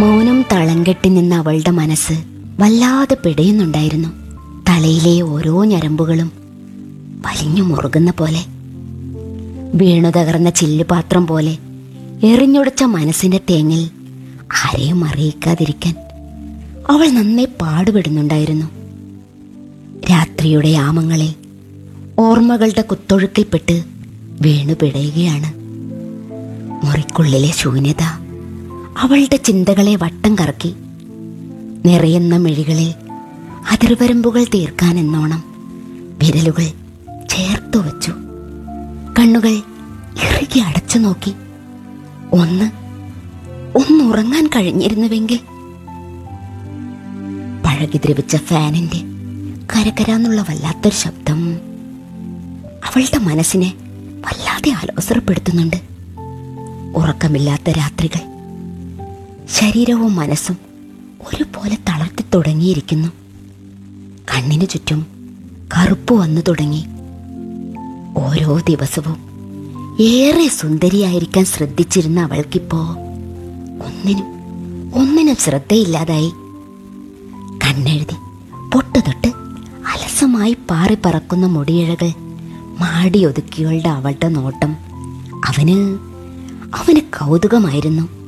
മൗനം തളം കെട്ടി നിന്ന അവളുടെ മനസ്സ് വല്ലാതെ പിടയുന്നുണ്ടായിരുന്നു തലയിലെ ഓരോ ഞരമ്പുകളും വലിഞ്ഞു മുറുകുന്ന പോലെ വീണു തകർന്ന ചില്ലുപാത്രം പോലെ എറിഞ്ഞൊടിച്ച മനസ്സിന്റെ തേങ്ങിൽ ആരെയും അറിയിക്കാതിരിക്കാൻ അവൾ നന്നേ പാടുപെടുന്നുണ്ടായിരുന്നു രാത്രിയുടെ യാമങ്ങളിൽ ഓർമ്മകളുടെ കുത്തൊഴുക്കിൽപ്പെട്ട് വീണു പിടയുകയാണ് മുറിക്കുള്ളിലെ ശൂന്യത അവളുടെ ചിന്തകളെ വട്ടം കറക്കി നിറയുന്ന മിഴികളിൽ അതിർവരമ്പുകൾ തീർക്കാനെന്നോണം വിരലുകൾ ചേർത്തു വച്ചു കണ്ണുകൾ ഇറുകി അടച്ചു നോക്കി ഒന്ന് ഒന്നുറങ്ങാൻ കഴിഞ്ഞിരുന്നുവെങ്കിൽ പഴകി ദ്രവിച്ച ഫാനിന്റെ കരകരാന്നുള്ള വല്ലാത്തൊരു ശബ്ദം അവളുടെ മനസ്സിനെ വല്ലാതെ ആലോസരപ്പെടുത്തുന്നുണ്ട് ഉറക്കമില്ലാത്ത രാത്രികൾ ശരീരവും മനസ്സും ഒരുപോലെ തളർത്തി തുടങ്ങിയിരിക്കുന്നു കണ്ണിനു ചുറ്റും കറുപ്പ് വന്നു തുടങ്ങി ഓരോ ദിവസവും ഏറെ സുന്ദരിയായിരിക്കാൻ ശ്രദ്ധിച്ചിരുന്ന അവൾക്കിപ്പോ ഒന്നിനും ഒന്നിനും ശ്രദ്ധയില്ലാതായി കണ്ണെഴുതി പൊട്ടുതൊട്ട് അലസമായി പാറി പറക്കുന്ന മുടിയിഴകൾ മാടിയൊതുക്കിയവളുടെ അവളുടെ നോട്ടം അവന് അവന് കൗതുകമായിരുന്നു